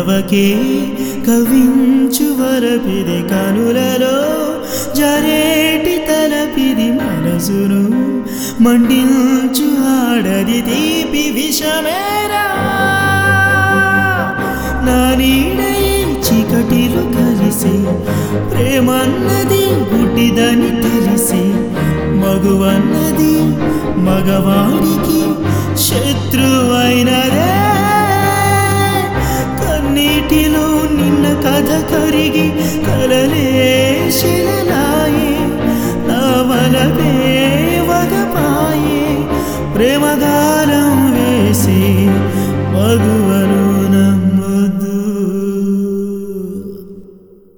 కవకే కవించు వరపిది కనులలో జరేటి తలపిది మనసును మండించు ఆడది తీపి విషమేరా నా నీడై చీకటిలో కలిసి ప్రేమన్నది గుడ్డిదని తెలిసి మగువన్నది మగవాడికి శత్రువైనదే